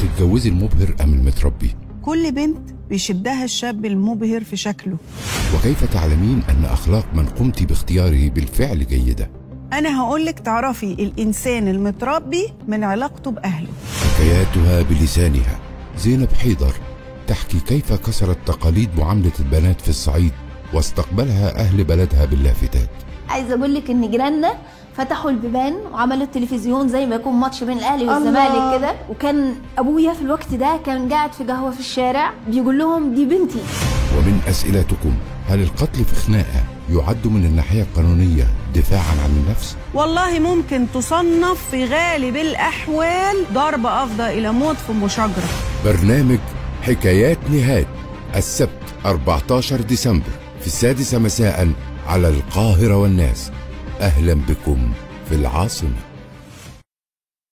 تتجوزي المبهر أم المتربي كل بنت بيشدها الشاب المبهر في شكله وكيف تعلمين أن أخلاق من قمت باختياره بالفعل جيدة أنا هقولك تعرفي الإنسان المتربي من علاقته بأهله حكاياتها بلسانها زينب حيدر تحكي كيف كسرت تقاليد معاملة البنات في الصعيد واستقبلها أهل بلدها باللافتات عايزه اقول لك ان جيراننا فتحوا البيبان وعملوا التلفزيون زي ما يكون ماتش بين الاهلي والزمالك كده وكان ابويا في الوقت ده كان قاعد في قهوه في الشارع بيقول لهم دي بنتي ومن أسئلتكم هل القتل في خناقة يعد من الناحية القانونية دفاعا عن النفس؟ والله ممكن تصنف في غالب الأحوال ضرب أفضى إلى موت في مشاجرة برنامج حكايات نهاد السبت 14 ديسمبر في السادسة مساء على القاهرة والناس أهلا بكم في العاصمة